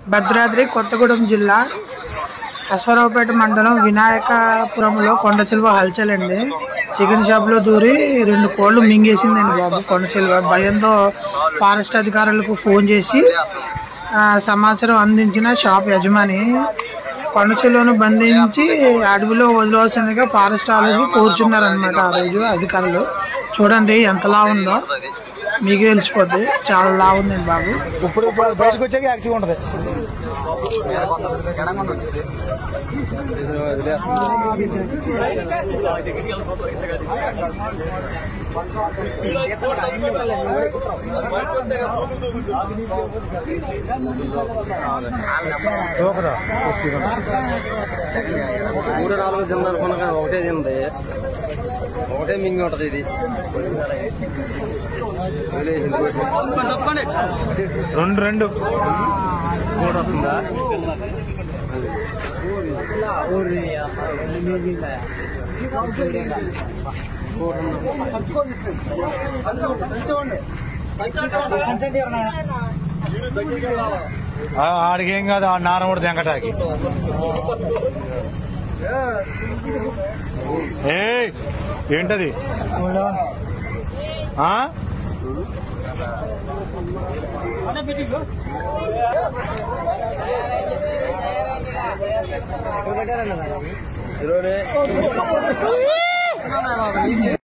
భద్రాద్రి కొత్తగూడెం జిల్లా అశ్వరావుపేట మండలం వినాయకపురంలో కొండ చిలువ హల్చల్ అండి చికెన్ షాప్లో దూరి రెండు కోళ్ళు మింగేసిందండి బాబు కొండ చిలువ భయంతో ఫారెస్ట్ అధికారులకు ఫోన్ చేసి ఆ, సమాచారం అందించిన షాప్ యజమాని కొండ చిలువను బంధించి అడవిలో వదిలవలసిందిగా ఫారెస్ట్ వాళ్ళకి కూర్చున్నారనమాట ఆ రోజు అధికారులు చూడండి ఎంతలా ఉందో మీకు తెలిసిపోద్ది చాలా లా ఉందండి బాబు ఇప్పుడు ఇప్పుడు బయటకు వచ్చాక యాక్టివ్ ఉంటది సూపరా మూడు నాలుగు తింది అనుకున్నా కానీ ఒకటే తింది ఒకటే మింగి ఉంటది ఇది రెండు రెండు కూడా వస్తుందా ఆ, ఆడికి ఏం కాదు ఆ నాన్న కూడా దెంకటాకి ఏయ్ ఏంటది ఆ? ఇరవై